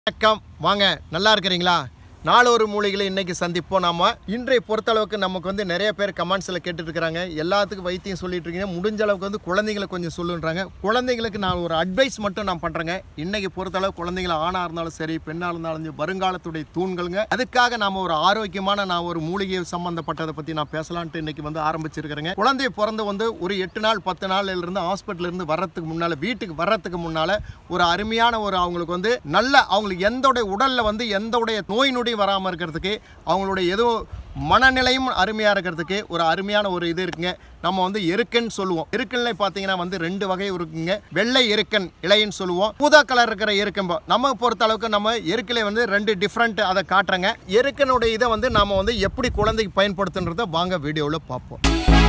வணக்கம் வாங்க நல்லா இருக்கிறீங்களா நாலொரு மூலிகளை இன்னைக்கு சந்திப்போம் நாம இன்றைய பொறுத்தளவுக்கு நமக்கு வந்து நிறைய பேர் கமெண்ட்ஸில் கேட்டுட்டு இருக்கிறாங்க எல்லாத்துக்கும் வைத்தியம் சொல்லிட்டு இருக்கீங்க முடிஞ்ச அளவுக்கு வந்து குழந்தைங்களை கொஞ்சம் சொல்லுன்றாங்க குழந்தைங்களுக்கு நான் ஒரு அட்வைஸ் மட்டும் நான் பண்ணுறேங்க இன்னைக்கு பொறுத்தளவு குழந்தைங்கள ஆணாக இருந்தாலும் சரி பெண்ணாக இருந்தாலும் சரி, வருங்காலத்துடைய தூண்களுங்க அதுக்காக நாம ஒரு ஆரோக்கியமான நான் ஒரு மூலிகை சம்பந்தப்பட்டதை பற்றி நான் பேசலான்ட்டு இன்னைக்கு வந்து ஆரம்பிச்சிருக்கிறேங்க குழந்தை பிறந்து வந்து ஒரு எட்டு நாள் பத்து நாள்ல இருந்து ஹாஸ்பிட்டல் இருந்து வர்றதுக்கு முன்னால வீட்டுக்கு வர்றதுக்கு முன்னால ஒரு அருமையான ஒரு அவங்களுக்கு வந்து நல்ல அவங்களுக்கு எந்தோடைய உடல்ல வந்து எந்தோடைய நோய் நொடி வராமல் இருக்கிறதுக்கு அவங்களுடைய ஏதோ மனநிலையும் அருமையாக இருக்கிறதுக்கு ஒரு அருமையான ஒரு இது இருக்குங்க நம்ம வந்து எருக்கன் சொல்லுவோம் எருக்கன்ல பார்த்தீங்கன்னா வந்து ரெண்டு வகை இருக்குங்க வெள்ளை எருக்கன் இலைன்னு சொல்லுவோம் ஊதா கலர் இருக்கிற எருக்கன் நம்ம பொறுத்த அளவுக்கு நம்ம எருக்கில வந்து ரெண்டு டிஃப்ரெண்ட் அதை காட்டுறேங்க எருக்கனுடைய இதை வந்து நாம வந்து எப்படி குழந்தைக்கு பயன்படுத்துன்றதை வாங்க வீடியோவில் பார்ப்போம்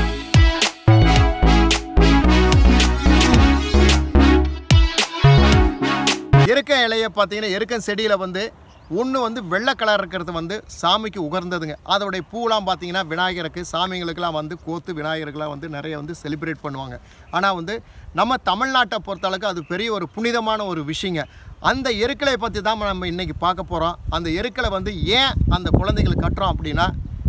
எருக்க இலையை பார்த்தீங்கன்னா எருக்கன் செடியில் வந்து ஒன்று வந்து வெள்ளை கலர் இருக்கிறது வந்து சாமிக்கு உகர்ந்ததுங்க அதோடைய பூலாம் பார்த்தீங்கன்னா விநாயகருக்கு சாமிங்களுக்கெல்லாம் வந்து கோத்து விநாயகருக்கெல்லாம் வந்து நிறைய வந்து செலிப்ரேட் பண்ணுவாங்க ஆனால் வந்து நம்ம தமிழ்நாட்டை பொறுத்தளவுக்கு அது பெரிய ஒரு புனிதமான ஒரு விஷயங்க அந்த எருக்களை பற்றி தான் நம்ம இன்றைக்கி பார்க்க போகிறோம் அந்த எருக்களை வந்து ஏன் அந்த குழந்தைங்களுக்கு கட்டுறோம் அப்படின்னா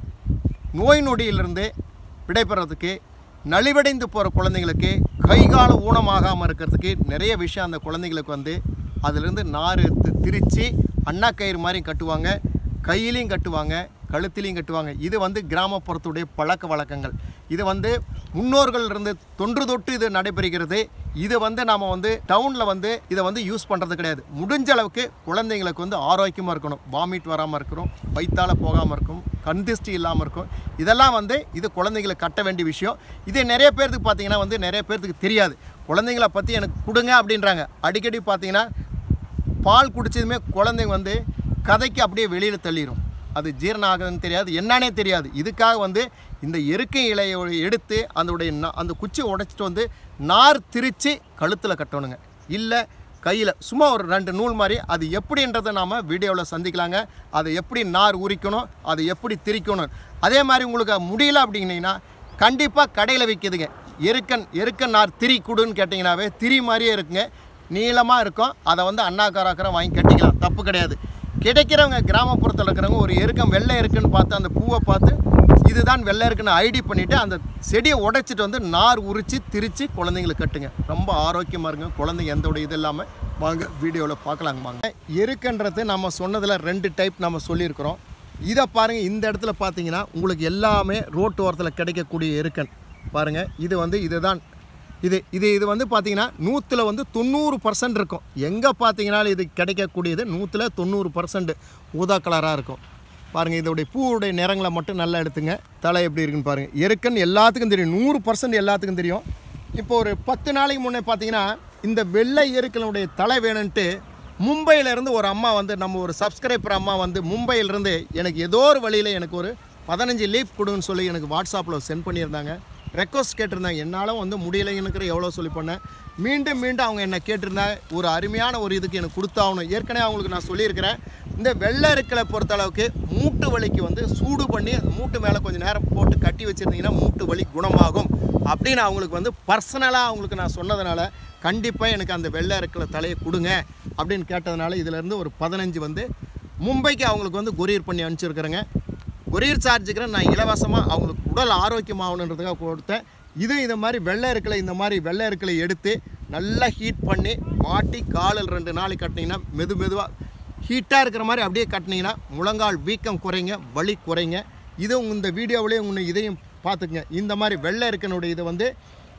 நோய் நொடியிலிருந்து விடைபெறதுக்கு நலிவடைந்து போகிற குழந்தைங்களுக்கு கைகால ஊனமாகாமல் இருக்கிறதுக்கு நிறைய விஷயம் அந்த குழந்தைங்களுக்கு வந்து அதிலிருந்து நார் எடுத்து திரித்து அண்ணாக்கயிறு மாதிரி கட்டுவாங்க கையிலையும் கட்டுவாங்க கழுத்திலையும் கட்டுவாங்க இது வந்து கிராமப்புறத்துடைய பழக்க வழக்கங்கள் இது வந்து முன்னோர்கள் இருந்து தொன்று தொட்டு இது நடைபெறுகிறது இது வந்து நாம் வந்து டவுனில் வந்து இதை வந்து யூஸ் பண்ணுறது கிடையாது முடிஞ்ச அளவுக்கு குழந்தைங்களுக்கு வந்து ஆரோக்கியமாக இருக்கணும் வாமிட் வராமல் இருக்கணும் வயிற்றால் போகாமல் இருக்கும் கண் திருஷ்டி இல்லாமல் இருக்கும் இதெல்லாம் வந்து இது குழந்தைங்களுக்கு கட்ட வேண்டிய விஷயம் இது நிறைய பேர்த்துக்கு பார்த்தீங்கன்னா வந்து நிறைய பேர்த்துக்கு தெரியாது குழந்தைங்கள பற்றி எனக்கு கொடுங்க அப்படின்றாங்க அடிக்கடி பார்த்தீங்கன்னா பால் குடிச்சதுமே குழந்தைங்க வந்து கதைக்கு அப்படியே வெளியில் தள்ளிடும் அது ஜீரணம் ஆகுதுன்னு தெரியாது என்னன்னே தெரியாது இதுக்காக வந்து இந்த எருக்கை இலையை எடுத்து அதோடைய நா- அந்த குச்சி உடைச்சிட்டு வந்து நார் திரித்து கழுத்தில் கட்டணுங்க இல்லை கையில் சும்மா ஒரு ரெண்டு நூல் மாதிரி அது எப்படின்றத நாம் வீடியோவில் சந்திக்கலாங்க அதை எப்படி நார் உரிக்கணும் அதை எப்படி திரிக்கணும் அதே மாதிரி உங்களுக்கு முடியல அப்படின்னீங்கன்னா கண்டிப்பாக கடையில் விற்கிதுங்க எருக்கன் எருக்கன் நார் திரி குடுன்னு கேட்டிங்கனாவே திரி மாதிரியே இருக்குங்க நீளமாக இருக்கும் அதை வந்து அண்ணாக்காராக்கிற வாங்கி கட்டிக்கலாம் தப்பு கிடையாது கிடைக்கிறவங்க கிராமப்புறத்தில் இருக்கிறவங்க ஒரு எருக்கம் வெள்ளை இருக்குன்னு பார்த்து அந்த பூவை பார்த்து இதுதான் வெள்ளை இருக்குன்னு ஐடி பண்ணிவிட்டு அந்த செடியை உடைச்சிட்டு வந்து நார் உரித்து திரித்து குழந்தைங்களுக்கு கட்டுங்க ரொம்ப ஆரோக்கியமாக இருங்க குழந்தைங்க எந்த ஒரு இது இல்லாமல் வாங்க வீடியோவில் பார்க்கலாங்க வாங்க எருக்குன்றது நம்ம சொன்னதில் ரெண்டு டைப் நம்ம சொல்லியிருக்கிறோம் இதை பாருங்கள் இந்த இடத்துல பார்த்தீங்கன்னா உங்களுக்கு எல்லாமே ரோட்டு ஓரத்தில் கிடைக்கக்கூடிய எருக்கன் பாருங்கள் இது வந்து இதுதான் இது இது இது வந்து பார்த்தீங்கன்னா நூற்றில் வந்து தொண்ணூறு பர்சன்ட் இருக்கும் எங்கே பார்த்தீங்கன்னாலும் இது கிடைக்கக்கூடியது நூற்றில் தொண்ணூறு பர்சன்ட் ஊதா கலராக இருக்கும் பாருங்கள் இதோடைய பூவுடைய நிறங்களை மட்டும் நல்லா எடுத்துங்க தலை எப்படி இருக்குன்னு பாருங்கள் எருக்கன் எல்லாத்துக்கும் தெரியும் நூறு பர்சன்ட் எல்லாத்துக்கும் தெரியும் இப்போ ஒரு பத்து நாளைக்கு முன்னே பார்த்தீங்கன்னா இந்த வெள்ளை எருக்கனுடைய தலை வேணும்ன்ட்டு மும்பையிலேருந்து ஒரு அம்மா வந்து நம்ம ஒரு சப்ஸ்கிரைபர் அம்மா வந்து மும்பையிலேருந்து எனக்கு ஏதோ ஒரு வழியில் எனக்கு ஒரு பதினஞ்சு லீஃப் கொடுன்னு சொல்லி எனக்கு வாட்ஸ்அப்பில் சென்ட் பண்ணியிருந்தாங்க ரெக்வஸ்ட் கேட்டிருந்தாங்க என்னாலும் வந்து முடியலைங்கிற எவ்வளோ சொல்லி பண்ணேன் மீண்டும் மீண்டும் அவங்க என்ன கேட்டிருந்தாங்க ஒரு அருமையான ஒரு இதுக்கு எனக்கு கொடுத்தாகணும் ஏற்கனவே அவங்களுக்கு நான் சொல்லியிருக்கிறேன் இந்த வெள்ளை இருக்கலை பொறுத்தளவுக்கு மூட்டு வலிக்கு வந்து சூடு பண்ணி அந்த மூட்டு மேலே கொஞ்சம் நேரம் போட்டு கட்டி வச்சுருந்தீங்கன்னா மூட்டு வலி குணமாகும் அப்படின்னு அவங்களுக்கு வந்து பர்சனலாக அவங்களுக்கு நான் சொன்னதுனால கண்டிப்பாக எனக்கு அந்த வெள்ளை இருக்கலை தலையை கொடுங்க அப்படின்னு கேட்டதுனால இதிலேருந்து ஒரு பதினஞ்சு வந்து மும்பைக்கு அவங்களுக்கு வந்து கொரியர் பண்ணி அனுப்பிச்சிருக்கிறேங்க கொரியர் சார்ஜுக்கு நான் இலவசமாக அவங்களுக்கு உடல் ஆரோக்கியமாகணுன்றதுக்காக கொடுத்தேன் இது இந்த மாதிரி வெள்ளை இருக்கலை இந்த மாதிரி வெள்ளை இருக்கலை எடுத்து நல்லா ஹீட் பண்ணி மாட்டி காலில் ரெண்டு நாளைக்கு கட்டினீங்கன்னா மெது மெதுவாக ஹீட்டாக இருக்கிற மாதிரி அப்படியே கட்டினீங்கன்னா முழங்கால் வீக்கம் குறைங்க வலி குறைங்க இது உங்க இந்த வீடியோவிலேயே உங்களை இதையும் பார்த்துக்குங்க இந்த மாதிரி வெள்ளை இருக்கனுடைய இதை வந்து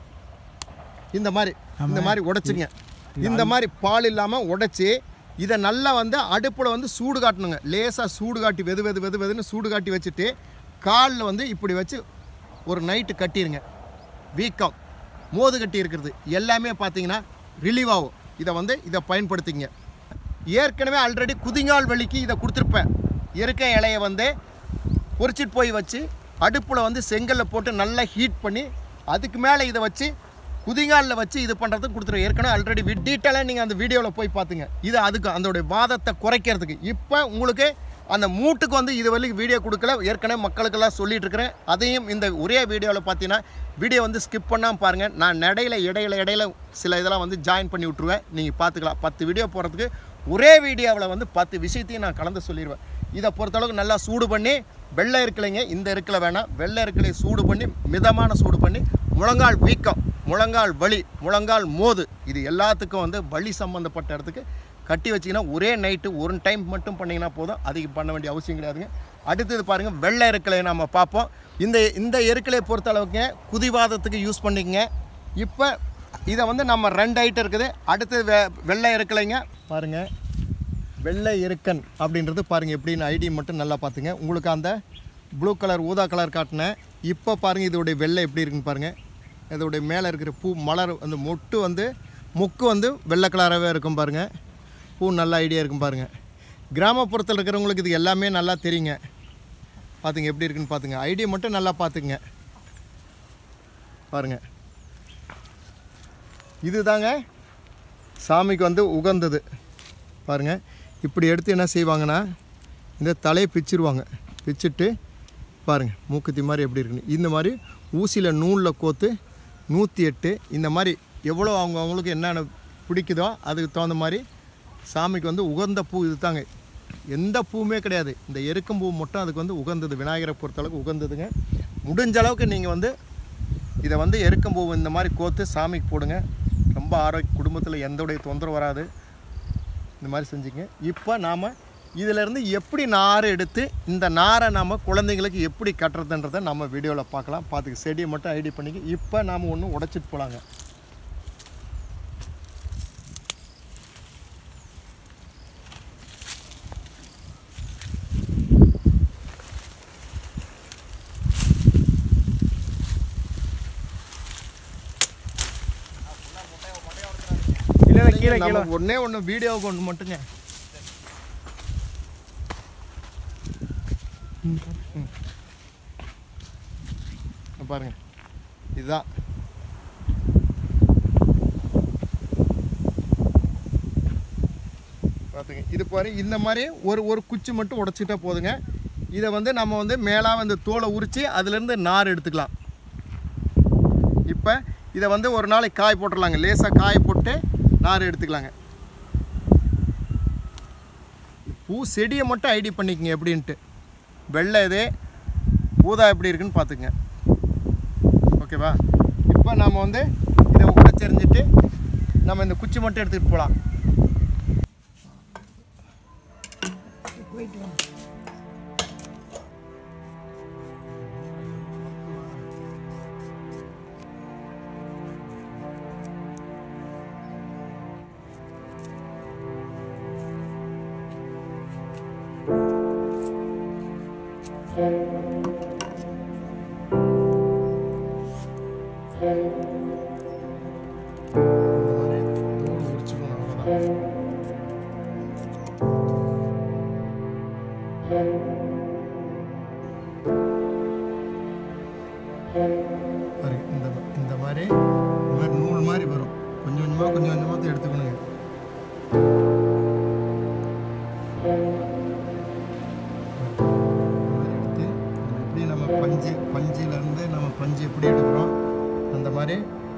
இந்த மாதிரி இந்த மாதிரி உடைச்சுங்க இந்த மாதிரி பால் இல்லாமல் உடைச்சி இதை நல்லா வந்து அடுப்பில் வந்து சூடு காட்டணுங்க லேசாக சூடு காட்டி வெது வெது வெது வெதுன்னு சூடு காட்டி வச்சுட்டு காலில் வந்து இப்படி வச்சு ஒரு நைட்டு கட்டிடுங்க வீக்கம் மோது கட்டி இருக்கிறது எல்லாமே பார்த்தீங்கன்னா ரிலீவ் ஆகும் இதை வந்து இதை பயன்படுத்திங்க ஏற்கனவே ஆல்ரெடி குதிங்கால் வலிக்கு இதை கொடுத்துருப்பேன் இருக்க இலையை வந்து பொரிச்சிட்டு போய் வச்சு அடுப்பில் வந்து செங்கல்ல போட்டு நல்லா ஹீட் பண்ணி அதுக்கு மேலே இதை வச்சு குதிங்காலில் வச்சு இது பண்ணுறதுக்கு கொடுத்துருவோம் ஏற்கனவே ஆல்ரெடி டீட்டெயிலாக நீங்கள் அந்த வீடியோவில் போய் பார்த்துங்க இது அதுக்கு அதோடைய வாதத்தை குறைக்கிறதுக்கு இப்போ உங்களுக்கு அந்த மூட்டுக்கு வந்து இது வரைக்கும் வீடியோ கொடுக்கல ஏற்கனவே மக்களுக்கெல்லாம் சொல்லிட்டு இருக்கிறேன் அதையும் இந்த ஒரே வீடியோவில் பார்த்தீங்கன்னா வீடியோ வந்து ஸ்கிப் பண்ணாமல் பாருங்கள் நான் இடையில இடையில இடையில சில இதெல்லாம் வந்து ஜாயின் பண்ணி விட்ருவேன் நீங்கள் பார்த்துக்கலாம் பத்து வீடியோ போகிறதுக்கு ஒரே வீடியோவில் வந்து பத்து விஷயத்தையும் நான் கலந்து சொல்லிடுவேன் இதை பொறுத்தளவுக்கு நல்லா சூடு பண்ணி வெள்ளை இருக்கலைங்க இந்த இருக்கலை வேணாம் வெள்ளை இருக்கலை சூடு பண்ணி மிதமான சூடு பண்ணி முழங்கால் வீக்கம் முழங்கால் வலி முழங்கால் மோது இது எல்லாத்துக்கும் வந்து வலி சம்மந்தப்பட்ட இடத்துக்கு கட்டி வச்சிங்கன்னா ஒரே நைட்டு ஒரு டைம் மட்டும் பண்ணிங்கன்னா போதும் அதிகம் பண்ண வேண்டிய அவசியம் கிடையாதுங்க அடுத்தது பாருங்கள் வெள்ளை இருக்கலை நம்ம பார்ப்போம் இந்த இந்த எருக்கலை பொறுத்த அளவுக்கு குதிவாதத்துக்கு யூஸ் பண்ணிக்கங்க இப்போ இதை வந்து நம்ம ரெண்டு ஐட்டம் இருக்குது அடுத்தது வெ வெள்ளை இருக்கலைங்க பாருங்கள் வெள்ளை எருக்கன் அப்படின்றது பாருங்கள் எப்படின்னு ஐடி மட்டும் நல்லா பார்த்துங்க உங்களுக்கு அந்த ப்ளூ கலர் ஊதா கலர் காட்டினேன் இப்போ பாருங்கள் இதோடைய வெள்ளை எப்படி இருக்குன்னு பாருங்கள் இதோடைய மேலே இருக்கிற பூ மலர் அந்த மொட்டு வந்து முக்கு வந்து வெள்ளை கலராகவே இருக்கும் பாருங்கள் பூ நல்ல ஐடியா இருக்கும் பாருங்கள் கிராமப்புறத்தில் இருக்கிறவங்களுக்கு இது எல்லாமே நல்லா தெரியுங்க பார்த்துங்க எப்படி இருக்குன்னு பார்த்துங்க ஐடியா மட்டும் நல்லா பார்த்துங்க பாருங்கள் இதுதாங்க சாமிக்கு வந்து உகந்தது பாருங்கள் இப்படி எடுத்து என்ன செய்வாங்கன்னா இந்த தலையை பிச்சிருவாங்க பிச்சிட்டு பாருங்கள் மூக்குத்தி மாதிரி எப்படி இருக்குன்னு இந்த மாதிரி ஊசியில் நூலில் கோத்து நூற்றி எட்டு இந்த மாதிரி எவ்வளோ அவங்க அவங்களுக்கு என்னென்ன பிடிக்குதோ அதுக்கு தகுந்த மாதிரி சாமிக்கு வந்து உகந்த பூ இது தாங்க எந்த பூவுமே கிடையாது இந்த எருக்கம் பூ மட்டும் அதுக்கு வந்து உகந்தது விநாயகரை பொறுத்தளவுக்கு உகந்ததுங்க முடிஞ்ச அளவுக்கு நீங்கள் வந்து இதை வந்து எருக்கம் பூ இந்த மாதிரி கோத்து சாமிக்கு போடுங்க ரொம்ப ஆரோக்கிய குடும்பத்தில் எந்தோடைய தொந்தரவு வராது இந்த மாதிரி செஞ்சுங்க இப்போ நாம் இதிலேருந்து எப்படி நார் எடுத்து இந்த நாரை நாம் குழந்தைங்களுக்கு எப்படி கட்டுறதுன்றதை நம்ம வீடியோவில் பார்க்கலாம் பார்த்துக்க செடியை மட்டும் ஐடி பண்ணிக்க இப்போ நாம் ஒன்று உடைச்சிட்டு போகலாங்க இல்லை கீழே நம்ம கீழே ஒண்ணே ஒன்று வீடியோவுக்கு ஒன்று மட்டுங்க ம். இங்க பாருங்க இதுதான் பார்த்துங்க இது பாரு இந்த மாதிரி ஒரு ஒரு குச்சி மட்டும் உடைச்சிட்டா போதுங்க இதை வந்து நம்ம வந்து மேலாக வந்து தோலை உரித்து அதுலேருந்து நார் எடுத்துக்கலாம் இப்போ இதை வந்து ஒரு நாளைக்கு காய போட்டுடலாங்க லேசாக காய போட்டு நார் எடுத்துக்கலாங்க பூ செடியை மட்டும் ஐடி பண்ணிக்கங்க எப்படின்ட்டு வெள்ளை இது ஊதா எப்படி இருக்குன்னு பார்த்துக்குங்க ஓகேவா இப்போ நாம் வந்து இதை உடைச்செறிஞ்சிட்டு நம்ம இந்த குச்சி மட்டும் எடுத்துகிட்டு போகலாம் இந்த மாதிரி தோல் உரிச்சுக்கணும் அவ்வளோதான் பாரு, இந்த இந்த மாதிரி இந்த மாதிரி நூல் மாதிரி வரும் கொஞ்சம் கொஞ்சமாக கொஞ்சம் கொஞ்சமாக தான் எடுத்துக்கணுங்க இந்த மாதிரி எடுத்து எப்படி நம்ம பஞ்சு பஞ்சிலேருந்து நம்ம பஞ்சு எப்படி எடுக்கிறோம் அந்த மாதிரி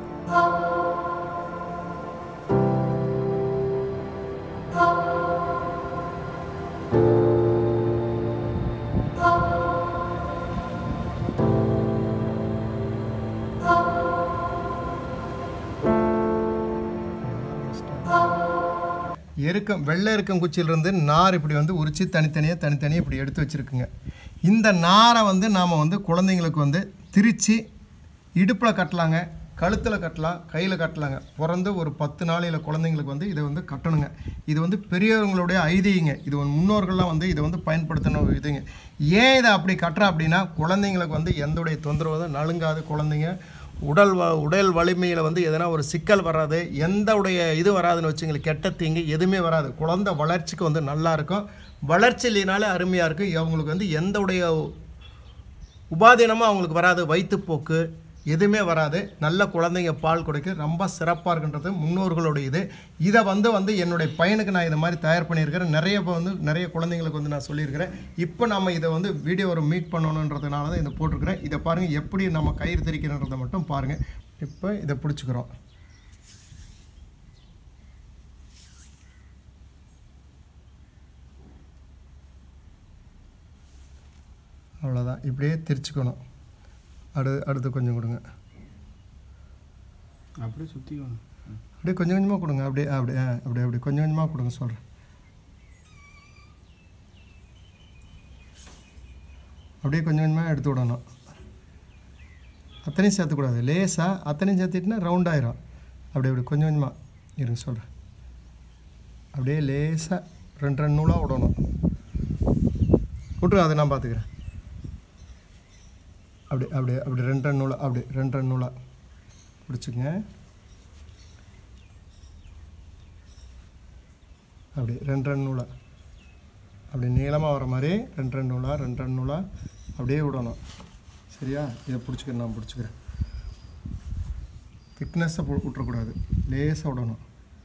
எருக்கம் வெள்ளை எருக்கம் குச்சியிலிருந்து நார் இப்படி வந்து உரித்து தனித்தனியாக தனித்தனியாக இப்படி எடுத்து வச்சுருக்குங்க இந்த நாரை வந்து நாம் வந்து குழந்தைங்களுக்கு வந்து திரித்து இடுப்பில் கட்டலாங்க கழுத்தில் கட்டலாம் கையில் கட்டலாங்க பிறந்து ஒரு பத்து நாளையில் குழந்தைங்களுக்கு வந்து இதை வந்து கட்டணுங்க இது வந்து பெரியவங்களுடைய ஐதீகங்க இது வந்து முன்னோர்கள்லாம் வந்து இதை வந்து பயன்படுத்தின ஒரு இதுங்க ஏன் இதை அப்படி கட்டுறா அப்படின்னா குழந்தைங்களுக்கு வந்து எந்தோடைய தொந்தரவு தான் நலுங்காது குழந்தைங்க உடல் வ உடல் வலிமையில் வந்து எதனா ஒரு சிக்கல் வராது எந்த உடைய இது வராதுன்னு வச்சுங்களுக்கு கெட்ட தீங்கு எதுவுமே வராது குழந்தை வளர்ச்சிக்கு வந்து நல்லா இருக்கும் வளர்ச்சி இல்லைனாலே அருமையாக இருக்கும் அவங்களுக்கு வந்து எந்த உடைய உபாதீனமாக அவங்களுக்கு வராது வயிற்றுப்போக்கு எதுவுமே வராது நல்ல குழந்தைங்க பால் கொடுக்க ரொம்ப சிறப்பாக இருக்கின்றது முன்னோர்களுடைய இது இதை வந்து வந்து என்னுடைய பையனுக்கு நான் இதை மாதிரி தயார் பண்ணியிருக்கிறேன் நிறைய இப்ப வந்து நிறைய குழந்தைங்களுக்கு வந்து நான் சொல்லியிருக்கிறேன் இப்போ நம்ம இதை வந்து வீடியோ ஒரு மீட் பண்ணணுன்றதுனால தான் இதை போட்டிருக்கிறேன் இதை பாருங்கள் எப்படி நம்ம கயிறு திரிக்கிறன்றதை மட்டும் பாருங்கள் இப்போ இதை பிடிச்சிக்கிறோம் அவ்வளோதான் இப்படியே திரிச்சுக்கணும் அடு அடுத்து கொஞ்சம் கொடுங்க அப்படியே சுற்றிக்கணும் அப்படியே கொஞ்சம் கொஞ்சமாக கொடுங்க அப்படியே அப்படியே ஆ, அப்படியே அப்படியே கொஞ்சம் கொஞ்சமாக கொடுங்க சொல்கிறேன் அப்படியே கொஞ்சம் கொஞ்சமாக எடுத்து விடணும் அத்தனையும் சேர்த்துக்கூடாது லேசாக அத்தனையும் சேர்த்துட்டுனா ரவுண்ட் ஆயிரும் அப்படியே அப்படி கொஞ்சம் கொஞ்சமாக இருங்க சொல்கிறேன் அப்படியே லேசாக ரெண்டு ரெண்டு நூலாக விடணும் விட்டுருங்க அதை நான் பார்த்துக்கிறேன் அப்படி அப்படியே அப்படி ரெண்டு ரெண்டு நூலாக அப்படி ரெண்டு ரெண்டு நூலாக பிடிச்சிக்கங்க அப்படி ரெண்டு ரெண்டு நூலாக அப்படி நீளமாக வர மாதிரி ரெண்டு ரெண்டு நூலாக ரெண்டு ரெண்டு நூலாக அப்படியே விடணும் சரியா இதை பிடிச்சிக்கிறேன் நான் பிடிச்சிக்கிறேன் திக்னஸை விட்டுறக்கூடாது லேசாக விடணும்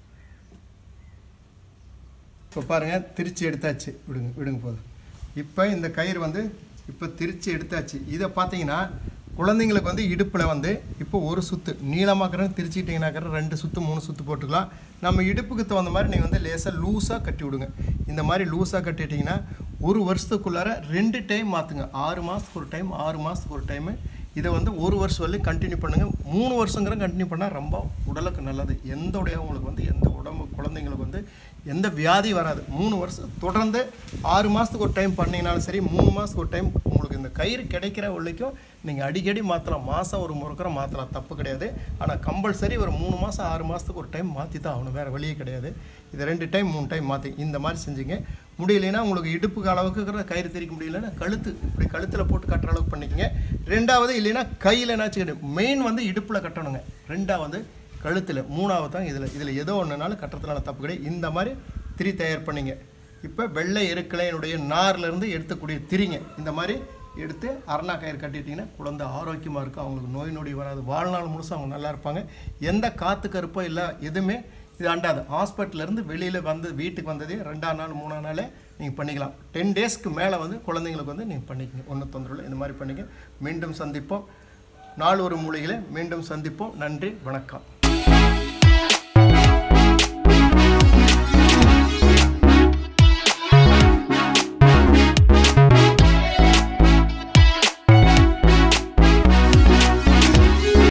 இப்போ பாருங்கள் திரிச்சு எடுத்தாச்சு விடுங்க விடுங்க போதும் இப்போ இந்த கயிறு வந்து இப்போ திரிச்சு எடுத்தாச்சு இதை பார்த்தீங்கன்னா குழந்தைங்களுக்கு வந்து இடுப்பில் வந்து இப்போ ஒரு சுற்று நீளமாக்கிற திரிச்சிட்டிங்கனாக்கிற ரெண்டு சுற்று மூணு சுற்று போட்டுக்கலாம் நம்ம இடுப்புக்கு தகுந்த மாதிரி நீங்கள் வந்து லேசாக லூஸாக கட்டி விடுங்க இந்த மாதிரி லூஸாக கட்டிட்டிங்கன்னா ஒரு வருஷத்துக்குள்ளார ரெண்டு டைம் மாற்றுங்க ஆறு மாதத்துக்கு ஒரு டைம் ஆறு மாதத்துக்கு ஒரு டைமு இதை வந்து ஒரு வருஷம் வரையும் கண்டினியூ பண்ணுங்கள் மூணு வருஷங்கிற கண்டினியூ பண்ணால் ரொம்ப உடலுக்கு நல்லது எந்த உடைய உங்களுக்கு வந்து எந்த உடம்பு குழந்தைங்களுக்கு வந்து எந்த வியாதி வராது மூணு வருஷம் தொடர்ந்து ஆறு மாதத்துக்கு ஒரு டைம் பண்ணிங்கனாலும் சரி மூணு மாதத்துக்கு ஒரு டைம் உங்களுக்கு இந்த கயிறு கிடைக்கிற வரைக்கும் நீங்கள் அடிக்கடி மாற்றலாம் மாதம் ஒரு முறைக்கிற மாற்றலாம் தப்பு கிடையாது ஆனால் கம்பல்சரி ஒரு மூணு மாதம் ஆறு மாதத்துக்கு ஒரு டைம் மாற்றி தான் ஆகணும் வேறு வழியே கிடையாது இது ரெண்டு டைம் மூணு டைம் மாற்றி இந்த மாதிரி செஞ்சீங்க முடியலைன்னா உங்களுக்கு இடுப்புக்கு அளவுக்கு இருக்கிற கயிறு திரிக்க முடியலன்னா கழுத்து இப்படி கழுத்தில் போட்டு கட்டுற அளவுக்கு பண்ணிக்கங்க ரெண்டாவது இல்லைன்னா கையில் என்னாச்சும் மெயின் வந்து இடுப்பில் கட்டணுங்க ரெண்டாவது கழுத்தில் மூணாவது தான் இதில் இதில் ஏதோ ஒன்றுனாலும் கட்டுறதுனால தப்பு கிடையாது இந்த மாதிரி திரி தயார் பண்ணிங்க இப்போ வெள்ளை எருக்கலையினுடைய நார்லேருந்து எடுத்துக்கூடிய திரிங்க இந்த மாதிரி எடுத்து அரணா கயிறு கட்டிட்டிங்கன்னா குழந்தை ஆரோக்கியமாக இருக்கும் அவங்களுக்கு நோய் நொடி வராது வாழ்நாள் முழுசும் அவங்க நல்லா இருப்பாங்க எந்த காற்று கருப்போ இல்லை எதுவுமே இது அண்டாது ஹாஸ்பிட்டல்லேருந்து வெளியில் வந்து வீட்டுக்கு வந்ததே ரெண்டாம் நாள் மூணாம் நாளே நீங்கள் பண்ணிக்கலாம் டென் டேஸ்க்கு மேலே வந்து குழந்தைங்களுக்கு வந்து நீங்கள் பண்ணிக்கங்க ஒன்றும் தொந்தரவு இல்லை இந்த மாதிரி பண்ணிக்க மீண்டும் சந்திப்போம் நாள் ஒரு மூலையில் மீண்டும் சந்திப்போம் நன்றி வணக்கம்